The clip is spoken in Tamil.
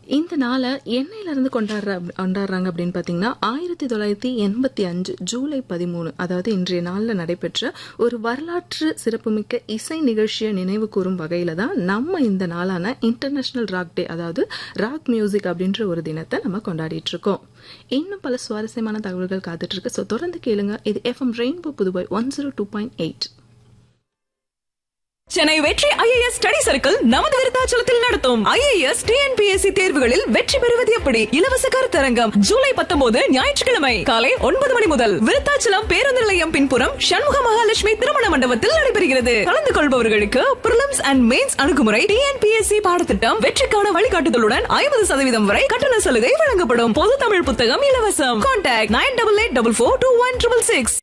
இந்த நாளை என்னையில இருந்து கொண்டாடுற கொண்டாடுறாங்க அப்படின்னு பார்த்தீங்கன்னா ஆயிரத்தி தொள்ளாயிரத்தி எண்பத்தி அஞ்சு ஜூலை பதிமூணு அதாவது இன்றைய நாளில் நடைபெற்ற ஒரு வரலாற்று சிறப்புமிக்க இசை நிகழ்ச்சியை நினைவு கூறும் வகையில தான் நம்ம இந்த நாளான இன்டர்நேஷனல் ராக் டே அதாவது ராக் மியூசிக் அப்படின்ற ஒரு தினத்தை நம்ம கொண்டாடிட்டு இருக்கோம் இன்னும் பல சுவாரஸ்யமான தகவல்கள் காத்துட்டு இருக்கு ஸோ தொடர்ந்து கேளுங்க இது FM rainbow Puduvai one zero two point eight Chennai Vetri IAS study circle நமது விருத்தாச்சலத்தில் நடத்தும் ஐஏஎஸ் டிஎன்பிஎஸ்சி தேர்வுகளில் வெற்றி பெறுவது எப்படி இலவச கருத்தரங்கம் ஜூலை பத்தொன்பது ஞாயிற்றுக்கிழமை காலை ஒன்பது மணி முதல் விருத்தாச்சலம் பேருந்து நிலையம் பின்புறம் சண்முக மகாலட்சுமி திருமண மண்டபத்தில் நடைபெறுகிறது கலந்து கொள்பவர்களுக்கு பிரிலிம்ஸ் அண்ட் மெயின்ஸ் அணுகுமுறை டிஎன்பிஎஸ்சி பாடத்திட்டம் வெற்றிக்கான வழிகாட்டுதலுடன் ஐம்பது சதவீதம் வரை கட்டண சலுகை வழங்கப்படும் பொது தமிழ் புத்தகம் இலவசம் contact nine double eight double four two one triple six